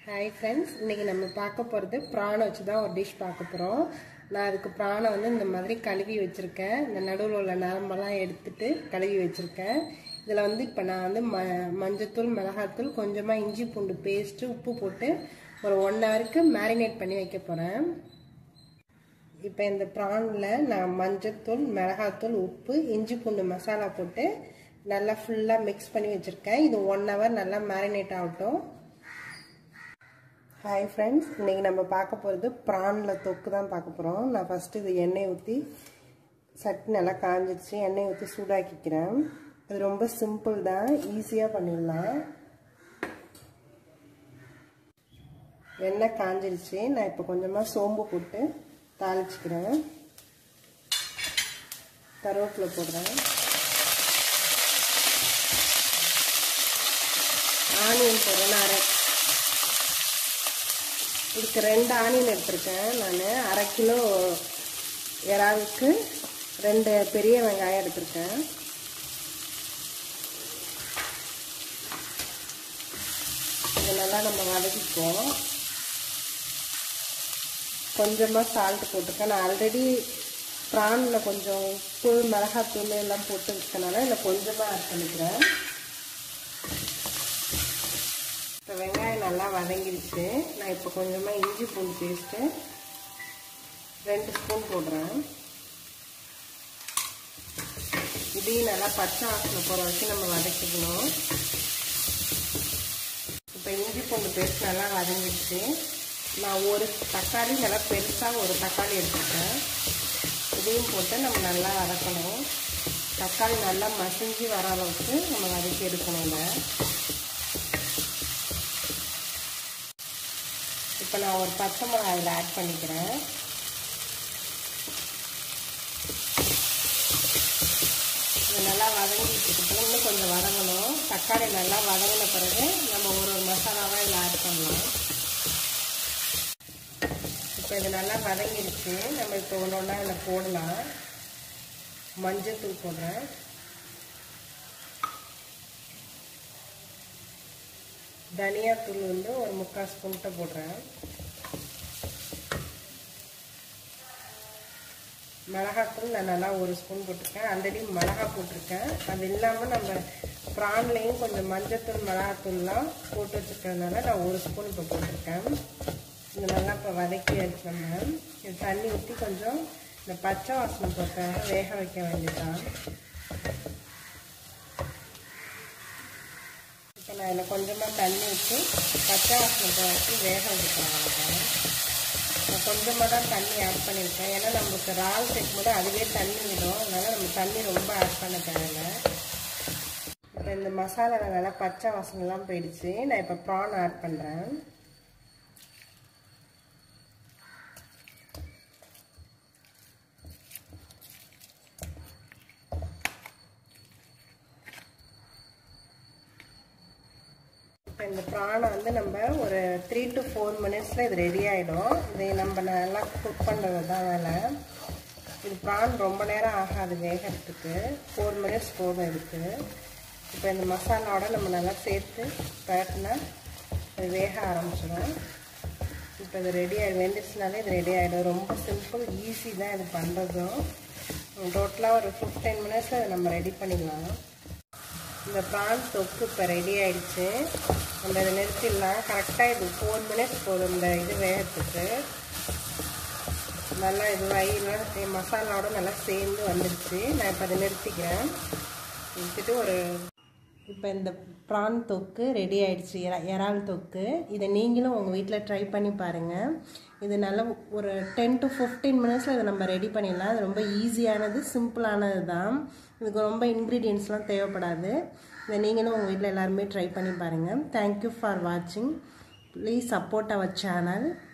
hi friends இன்றைக்கி நம்ம பார்க்க போகிறது ப்ரானை வச்சு தான் ஒரு டிஷ் பார்க்க போகிறோம் நான் அதுக்கு ப்ரானை வந்து இந்த மாதிரி கழுவி வச்சுருக்கேன் இந்த நடுவில் உள்ள நரம்பெல்லாம் எடுத்துட்டு கழுவி வச்சுருக்கேன் இதில் வந்து இப்போ நான் வந்து ம மஞ்சத்தூள் மிளகாத்தூள் கொஞ்சமாக இஞ்சி பூண்டு பேஸ்ட்டு உப்பு போட்டு ஒரு ஒன் ஹவருக்கு மேரினேட் பண்ணி வைக்க போகிறேன் இப்போ இந்த ப்ரானில் நான் மஞ்சத்தூள் மிளகாத்தூள் உப்பு இஞ்சி பூண்டு மசாலா போட்டு நல்லா ஃபுல்லாக மிக்ஸ் பண்ணி வச்சுருக்கேன் இது ஒன் ஹவர் நல்லா மேரினேட் ஆகட்டும் ஹாய் ஃப்ரெண்ட்ஸ் இன்றைக்கி நம்ம பார்க்க போகிறது ப்ரானில் தொக்கு தான் பார்க்க போகிறோம் நான் ஃபஸ்ட்டு இது எண்ணெய் ஊற்றி சட்டி நல்லா காஞ்சிடுச்சு எண்ணெய் ஊற்றி சூடாக்கிக்கிறேன் இது ரொம்ப சிம்பிள் தான் ஈஸியாக பண்ணிடலாம் எண்ணெய் காஞ்சிடுச்சு நான் இப்போ கொஞ்சமாக சோம்பு போட்டு தாளிச்சிக்கிறேன் கருவேப்பிலை போடுறேன் ஆனியன் போடுறேன் நான் அரை இதுக்கு ரெண்டு ஆனியன் எடுத்திருக்கேன் நான் அரை கிலோ இறாவுக்கு ரெண்டு பெரிய வெங்காயம் எடுத்திருக்கேன் இது நல்லா நம்ம வதக்கிக்குவோம் கொஞ்சமாக சால்ட் போட்டிருக்கேன் நான் ஆல்ரெடி ப்ரானில் கொஞ்சம் உப்பு மிளகாத்தூள் எல்லாம் போட்டு இருக்கனால இதில் கொஞ்சமாக ஆட் பண்ணிக்கிறேன் இப்போ வெங்காயம் நல்லா வதங்கிடுச்சு நான் இப்போ கொஞ்சமாக இஞ்சி பூண்டு பேஸ்ட்டு ரெண்டு ஸ்பூன் போடுறேன் இதையும் நல்லா பச்சை வாசனை போகிற வரைக்கும் நம்ம வதக்கிக்கணும் இப்போ இஞ்சி பூண்டு பேஸ்ட் நல்லா வதங்கிடுச்சு நான் ஒரு தக்காளி நல்லா பெருசாக ஒரு தக்காளி எடுத்துருக்கேன் இதையும் போட்டு நம்ம நல்லா வதக்கணும் தக்காளி நல்லா மசிஞ்சு வர அளவுக்கு நம்ம வதக்கி எடுக்கணும் இல்லை இப்போ நான் ஒரு பச்சை மிளகாய் அதில் ஆட் பண்ணிக்கிறேன் இது நல்லா வதங்கிட்டு இன்னும் கொஞ்சம் வதங்கணும் தக்காளி நல்லா வதங்கின பிறகு நம்ம ஒரு ஒரு மசாலாவாக இதில் ஆட் பண்ணலாம் இப்போ இது நல்லா வதங்கிடுச்சு நம்ம இப்போ ஒன்று ஒன்றா இதில் போடலாம் மஞ்சள் தூள் போடுறேன் தனியாத்தூள் வந்து ஒரு முக்கால் ஸ்பூன்கிட்ட போடுறேன் மிளகாத்தூள் நான் நல்லா ஒரு ஸ்பூன் போட்டிருக்கேன் ஆல்ரெடி மிளகா போட்டிருக்கேன் அது இல்லாமல் நம்ம ப்ரான்லேயும் கொஞ்சம் மஞ்சத்தூள் மிளகாத்தூள்லாம் போட்டு வச்சுருக்கிறதுனால நான் ஒரு ஸ்பூன் இப்போ போட்டிருக்கேன் இது நல்லா இப்போ வதக்கி வச்சோம் இது தண்ணி ஊற்றி கொஞ்சம் இந்த பச்சை வாசனை போட்டாங்க வேக வைக்க வேண்டியதான் இப்போ நான் இதில் கொஞ்சமாக தண்ணி ஊற்றி பச்சை வாசனை போட்டு வேக வைக்கலாம் அவ்வளோதான் நான் கொஞ்சமாக தான் தண்ணி ஆட் பண்ணியிருக்கேன் ஏன்னா நம்மளுக்கு இறால் சேர்க்கும் போது அதுவே தண்ணி விடும் அதனால் நம்ம தண்ணி ரொம்ப ஆட் பண்ண தேவையில்ல இப்போ இந்த மசாலாவில் நல்லா பச்சை வாசனைலாம் போயிடுச்சு நான் இப்போ ப்ரான் ஆட் பண்ணுறேன் இப்போ இந்த ப்ரானை வந்து நம்ம ஒரு த்ரீ டு ஃபோர் மினிட்ஸில் இது ரெடி ஆகிடும் இது நம்ம நல்லா குக் பண்ணுறது தான் வேலை இது ப்ரான் ரொம்ப நேரம் ஆகாது வேகிறதுக்கு ஃபோர் மினிட்ஸ் போதும் இதுக்கு இப்போ இந்த மசாலாவோட நம்ம நல்லா சேர்த்து பரட்டினா அது வேக ஆரம்பிச்சிடும் இப்போ இது ரெடி ஆகிடும் வெந்துச்சுனாலே இது ரெடி ஆகிடும் ரொம்ப சிம்பிள் ஈஸி தான் இது பண்ணுறதும் டோட்டலாக ஒரு ஃபிஃப்டீன் மினிட்ஸில் இதை நம்ம ரெடி பண்ணிடலாம் இந்த ப்ரான் தொக்கு இப்போ ரெடி ஆயிடுச்சு நம்ம இதை நிறுத்திடலாம் கரெக்டாக இது ஃபோர் மினிட்ஸ் போதும் இந்த இது வேகத்துக்கு நல்லா இதுவாகி மசாலாவோட நல்லா சேர்ந்து வந்துடுச்சு நான் இப்போ அதை நிறுத்திக்கிறேன் நிறுத்திட்டு ஒரு இப்போ இந்த ப்ரான் தொக்கு ரெடி ஆயிடுச்சு இறால் தொக்கு இதை நீங்களும் உங்கள் வீட்டில் ட்ரை பண்ணி பாருங்கள் இது நல்லா ஒரு டென் டு ஃபிஃப்டீன் மினிட்ஸில் இதை நம்ம ரெடி பண்ணிடலாம் அது ரொம்ப ஈஸியானது சிம்பிளானது தான் இதுக்கு ரொம்ப இன்க்ரீடியன்ஸ்லாம் தேவைப்படாது இதை நீங்களும் உங்கள் வீட்டில் எல்லாருமே ட்ரை பண்ணி பாருங்கள் தேங்க்யூ ஃபார் வாட்சிங் ப்ளீஸ் சப்போர்ட் அவர் சேனல்